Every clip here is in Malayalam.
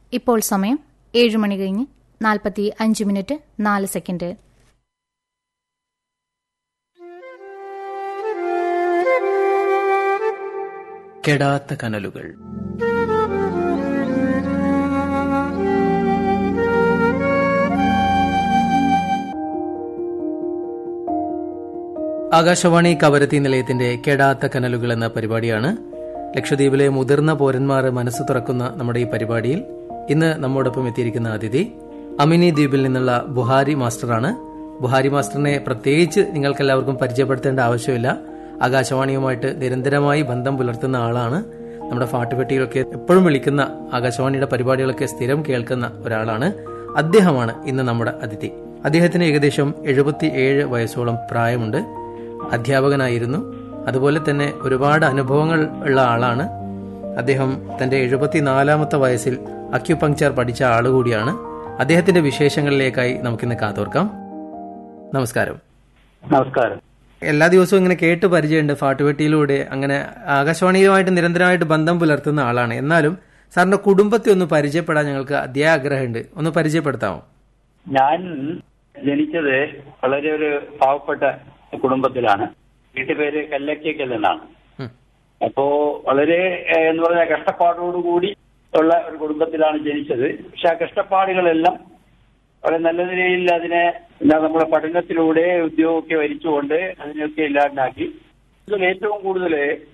ഇപ്പോൾ സമയം ഏഴ് മണി കഴിഞ്ഞ് നാൽപ്പത്തി അഞ്ച് മിനിറ്റ് നാല് സെക്കൻഡ് കെടാത്ത കനലുകൾ ആകാശവാണി കവരത്തി നിലയത്തിന്റെ കെടാത്ത കനലുകൾ എന്ന പരിപാടിയാണ് ലക്ഷദ്വീപിലെ മുതിർന്ന പൗരന്മാർ മനസ്സ് തുറക്കുന്ന നമ്മുടെ ഈ പരിപാടിയിൽ ഇന്ന് നമ്മോടൊപ്പം എത്തിയിരിക്കുന്ന അതിഥി അമിനി ദ്വീപിൽ നിന്നുള്ള ബുഹാരി മാസ്റ്ററാണ് ബുഹാരി മാസ്റ്ററിനെ പ്രത്യേകിച്ച് നിങ്ങൾക്കെല്ലാവർക്കും പരിചയപ്പെടുത്തേണ്ട ആവശ്യമില്ല ആകാശവാണിയുമായിട്ട് നിരന്തരമായി ബന്ധം പുലർത്തുന്ന ആളാണ് നമ്മുടെ ഫാട്ടുപെട്ടിയിലൊക്കെ എപ്പോഴും വിളിക്കുന്ന ആകാശവാണിയുടെ പരിപാടികളൊക്കെ സ്ഥിരം കേൾക്കുന്ന ഒരാളാണ് അദ്ദേഹമാണ് ഇന്ന് നമ്മുടെ അതിഥി അദ്ദേഹത്തിന് ഏകദേശം എഴുപത്തി ഏഴ് വയസ്സോളം പ്രായമുണ്ട് അധ്യാപകനായിരുന്നു അതുപോലെ തന്നെ ഒരുപാട് അനുഭവങ്ങൾ ഉള്ള ആളാണ് അദ്ദേഹം തന്റെ എഴുപത്തിനാലാമത്തെ വയസ്സിൽ അക്യുപങ്ചർ പഠിച്ച ആളുകൂടിയാണ് അദ്ദേഹത്തിന്റെ വിശേഷങ്ങളിലേക്കായി നമുക്കിന്ന് കാതോർക്കാം നമസ്കാരം നമസ്കാരം എല്ലാ ദിവസവും ഇങ്ങനെ കേട്ട് പരിചയമുണ്ട് ഫാട്ടുപെട്ടിയിലൂടെ അങ്ങനെ ആകാശവാണിയുമായിട്ട് നിരന്തരമായിട്ട് ബന്ധം പുലർത്തുന്ന ആളാണ് എന്നാലും സാറിന്റെ കുടുംബത്തെ ഒന്ന് പരിചയപ്പെടാൻ ഞങ്ങൾക്ക് അതിയായ ആഗ്രഹമുണ്ട് ഒന്ന് പരിചയപ്പെടുത്താമോ ഞാൻ ജനിച്ചത് വളരെ ഒരു പാവപ്പെട്ട കുടുംബത്തിലാണ് വീട്ടുപേര് കല്ലക്കേക്കൽ എന്നാണ് ഉം. അപ്പോ വളരെ ഏഹ്, എന്ന് പറഞ്ഞാൽ കഷ്ടപ്പാടോടുകൂടി ഉള്ള ഒരു കുടുംബത്തിലാണ് ജനിച്ചത് പക്ഷെ ആ കഷ്ടപ്പാടുകളെല്ലാം വളരെ നല്ല നിലയിൽ അതിനെ എന്താ നമ്മുടെ പഠനത്തിലൂടെ ഉദ്യോഗമൊക്കെ വരിച്ചുകൊണ്ട് അതിനെയൊക്കെ ഇല്ലാണ്ടാക്കി ഇതിൽ ഏറ്റവും കൂടുതൽ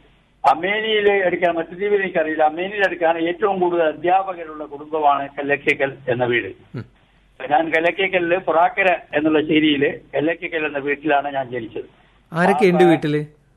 അമേനിയിൽ എടുക്കാൻ മറ്റു ദ്വീപിൽ എനിക്കറിയില്ല അമേനിയിൽ എടുക്കാൻ ഏറ്റവും കൂടുതൽ അധ്യാപകരുള്ള കുടുംബമാണ് കല്ലക്കേക്കൽ എന്ന വീട് ഉം. ഞാൻ കല്ലക്കേക്കലില് പുറാക്കര എന്നുള്ള ശേരിയില് കല്ലക്കേക്കൽ എന്ന വീട്ടിലാണ് ഞാൻ ജനിച്ചത് ആരൊക്കെ ഉണ്ട് വീട്ടില്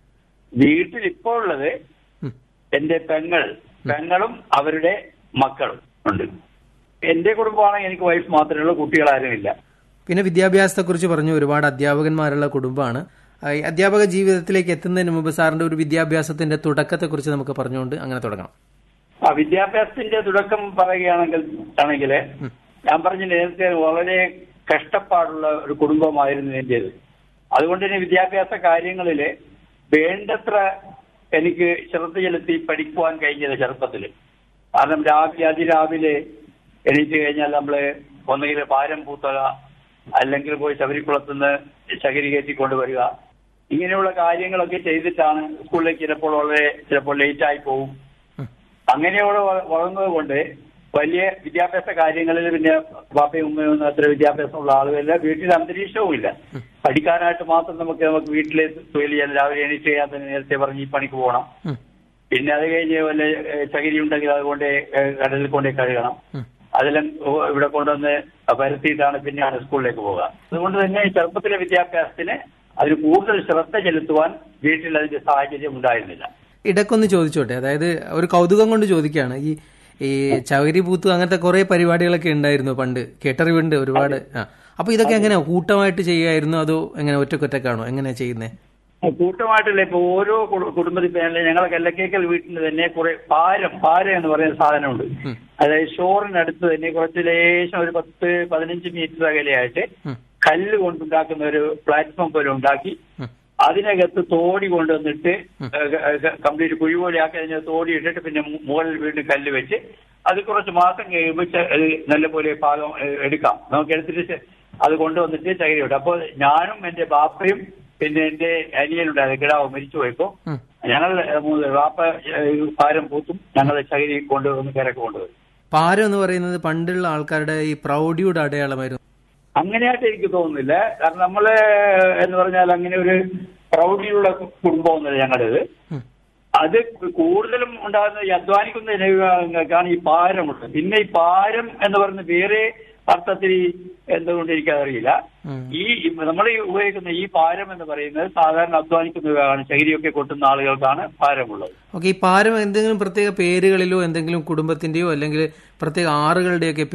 വീട്ടിൽ ഇപ്പോൾ ഉള്ളത് ഉം. എന്റെ പെങ്ങൾ പെങ്ങളും അവരുടെ മക്കളും ഉണ്ട് എന്റെ കുടുംബമാണെങ്കിൽ എനിക്ക് വൈഫ് മാത്രമേ ഉള്ളൂ കുട്ടികളാരുമില്ല പിന്നെ വിദ്യാഭ്യാസത്തെ കുറിച്ച് പറഞ്ഞു ഒരുപാട് അധ്യാപകന്മാരുള്ള കുടുംബമാണ് ആ, ഈ അധ്യാപക ജീവിതത്തിലേക്ക് എത്തുന്നതിന് മുമ്പ് സാറിന്റെ ഒരു വിദ്യാഭ്യാസത്തിന്റെ തുടക്കത്തെ കുറിച്ച് നമുക്ക് പറഞ്ഞുകൊണ്ട് അങ്ങനെ തുടങ്ങാം ആ വിദ്യാഭ്യാസത്തിന്റെ തുടക്കം പറയുകയാണെങ്കിൽ ആണെങ്കിൽ ഞാൻ പറഞ്ഞ നേരത്തെ വളരെ കഷ്ടപ്പാടുള്ള ഒരു കുടുംബമായിരുന്നു എന്റേത് അതുകൊണ്ട് തന്നെ വിദ്യാഭ്യാസ കാര്യങ്ങളില് വേണ്ടത്ര എനിക്ക് ശ്രദ്ധ ചെലുത്തി പഠിക്കുവാൻ കഴിഞ്ഞത് ചെറുപ്പത്തില് കാരണം രാവിലെ അതിരാവിലെ എണീറ്റ് കഴിഞ്ഞാൽ നമ്മള് ഒന്നുകിൽ പാരം പൂത്തുക അല്ലെങ്കിൽ പോയി ശബരിക്കുളത്തുനിന്ന് ശകരി കയറ്റി കൊണ്ടുവരിക ഇങ്ങനെയുള്ള കാര്യങ്ങളൊക്കെ ചെയ്തിട്ടാണ് സ്കൂളിലേക്ക് ചിലപ്പോൾ വളരെ ചിലപ്പോൾ ലേറ്റ് ആയി പോകും അങ്ങനെയോടെ വ- വളർന്നത് കൊണ്ട് വലിയ വിദ്യാഭ്യാസ കാര്യങ്ങളിൽ പിന്നെ ബാപ്പയും ഉമ്മയും ഒന്നും അത്ര വിദ്യാഭ്യാസമുള്ള ആളുകളില്ല വീട്ടിൽ അന്തരീക്ഷവും ഇല്ല പഠിക്കാനായിട്ട് മാത്രം നമുക്ക് നമുക്ക് വീട്ടിലെ തൊഴിൽ ചെയ്യാൻ രാവിലെ എണീറ്റ് ചെയ്യാൻ തന്നെ നേരത്തെ പറഞ്ഞ് ഈ പണിക്ക് പോകണം ഉം. പിന്നെ അത് കഴിഞ്ഞ് വല്ല ഏഹ്, ചകിരി ഉണ്ടെങ്കിൽ അതുകൊണ്ട് ഏഹ്, കടലിൽ കൊണ്ടേ കഴുകണം ഉം. അതെല്ലാം ഓ- ഇവിടെ കൊണ്ടുവന്ന് പരത്തിയിട്ടാണ് പിന്നെയാണ് സ്കൂളിലേക്ക് പോകുക അതുകൊണ്ട് തന്നെ ഈ ചെറുപ്പത്തിലെ വിദ്യാഭ്യാസത്തിന് അതിന് കൂടുതൽ ശ്രദ്ധ ചെലുത്തുവാൻ വീട്ടിൽ അതിന്റെ സാഹചര്യം ഉണ്ടായിരുന്നില്ല ഇടക്കൊന്ന് ചോദിച്ചോട്ടെ അതായത് ഒരു കൗതുകം കൊണ്ട് ചോദിക്കുകയാണ് ഈ ഈ ചവരി പൂത്ത് അങ്ങനത്തെ കുറെ പരിപാടികളൊക്കെ ഉണ്ടായിരുന്നു പണ്ട് കേട്ടറിവുണ്ട് ഒരുപാട് ആ അപ്പൊ ഇതൊക്കെ എങ്ങനെയാ കൂട്ടമായിട്ട് ചെയ്യായിരുന്നു അതോ എങ്ങനെ ഒറ്റക്കൊറ്റക്കാണോ എങ്ങനെയാ ചെയ്യുന്നേ കൂട്ടമായിട്ടല്ല ഇപ്പൊ ഓരോ കുടു- കുടുംബത്തിൽ ഇപ്പൊ ഞങ്ങളെ- ഞങ്ങളെ കല്ലക്കേക്കൽ വീട്ടിൽ തന്നെ കുറെ പാരം പാരം എന്ന് പറയുന്ന സാധനമുണ്ട് ഉം. അതായത് ഷോറിനടുത്ത് തന്നെ കുറച്ച് ലേശം ഒരു പത്ത് പതിനഞ്ച് മീറ്റർ അകലെയായിട്ട് ഉം. കല്ല് കൊണ്ടുണ്ടാക്കുന്ന ഒരു പ്ലാറ്റ്ഫോം പോലെ ഉണ്ടാക്കി ഉം. അതിനകത്ത് തോടി കൊണ്ടുവന്നിട്ട് കംപ്ലീറ്റ് കുഴി പോലെ ആക്കി അതിനെ തോടി ഇട്ടിട്ട് പിന്നെ മു- മുകളിൽ വീണ്ടും കല്ല് വെച്ച് അത് കുറച്ച് മാസം കഴിയുമ്പോൾ ച- അത് നല്ലപോലെ പാകം ഏഹ്, എടുക്കാം നമുക്ക് എടുത്തിട്ട് ചെ- അത് കൊണ്ടുവന്നിട്ട് ചകിരി വിട്ടു അപ്പോൾ ഞാനും എന്റെ ബാപ്പയും പിന്നെ എന്റെ അനിയനുണ്ടായിരുന്നു കിടാവ് മരിച്ചു പോയപ്പോ ഉം. ഞങ്ങൾ ഏഹ്, മൂന്ന് ബാപ്പ ഏഹ്, പാരം പൂത്തും ഞങ്ങൾ ചകിരി കൊണ്ടുവന്ന് കിരക്ക് കൊണ്ടുവരും പാരം എന്ന് പറയുന്നത് പണ്ടുള്ള ആൾക്കാരുടെ ഈ പ്രൗഢിയുടെ അടയാളമായിരുന്നു അങ്ങനെയായിട്ട് എനിക്ക് തോന്നുന്നില്ല കാരണം നമ്മള് എന്ന് പറഞ്ഞാൽ അങ്ങനെ ഒരു പ്രൗഢിയുള്ള കുടുംബമൊന്നുമില്ല ഞങ്ങളുടേത് ഉം. അത് കൂടുതലും ഉണ്ടാകുന്നത് ഈ അധ്വാനിക്കുന്ന ജനങ്ങൾക്കാണ് ഈ പാരമുള്ളത് പിന്നെ ഈ പാരം എന്ന് പറയുന്ന വേറെ അർത്ഥത്തിൽ എന്തുകൊണ്ട് എനിക്കറിയില്ല ഉം. ഈ നമ്മൾ ഉപയോഗിക്കുന്ന ഈ പാരം എന്ന് പറയുന്നത് സാധാരണ അധ്വാനിക്കുന്നവരാണ് ചകിരിയൊക്കെ കൊട്ടുന്ന ആളുകൾക്കാണ് പാരമുള്ളത് ഓക്കെ ഈ പാരം എന്തെങ്കിലും പ്രത്യേക പേരുകളിലോ എന്തെങ്കിലും കുടുംബത്തിന്റെയോ അല്ലെങ്കിൽ പ്രത്യേക ആറുകളുടെയൊക്കെ